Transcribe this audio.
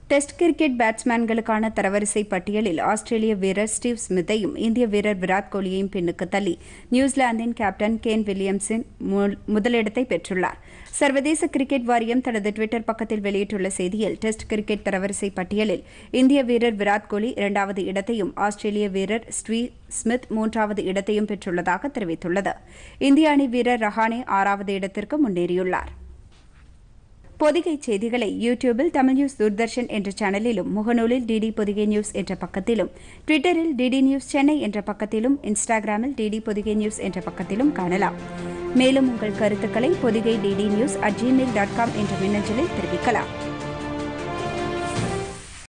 test cricket பேட்ஸ்மேன்களுக்கான தரவரிசை பட்டியலில் ஆஸ்திரேலிய வீரர் ஸ்டீவ் ஸ்மித்தையும் இந்திய வீரர் விராட் கோலியையும் பின்னுக்கு தள்ளி நியூசிலாந்தின் கேப்டன் கேன் வில்லியம்சன் மு- முதலிடத்தை பெற்றுள்ளார் சர்வதேச கிரிக்கெட் வாரியம் தனது டுவிட்டர் பக்கத்தில் வெளியிட்டுள்ள செய்தியில் டெஸ்ட் கிரிக்கெட் தரவரிசை பட்டியலில் இந்திய வீரர் விராட் கோலி இரண்டாவது இடத்தையும் ஆஸ்திரேலிய வீரர் ஸ்டீவ் ஸ்மித் மூன்றாவது இடத்தையும் பெற்றுள்ளதாக தெரிவித்துள்ளது இந்திய அணி வீரர் ரஹானே ஆறாவது இடத்திற்கு முன்னேறியுள்ளார் பொதிகை செய்திகளை யூடியூபில் தமிழ் நியூஸ் தூர்தர்ஷன் என்ற சேனலிலும் முகநூலில் டிடி பொதிகை நியூஸ் என்ற பக்கத்திலும் ட்விட்டரில் டிடி நியூஸ் சென்னை என்ற பக்கத்திலும் இன்ஸ்டாகிராமில் டிடி பொதிகை நியூஸ் என்ற பக்கத்திலும் காணலாம் மேலும் உங்கள் கருத்துக்களை Podhigai DD news at Gmail dot com என்ற மின்னஞ்சலில் தெரிவிக்கலாம்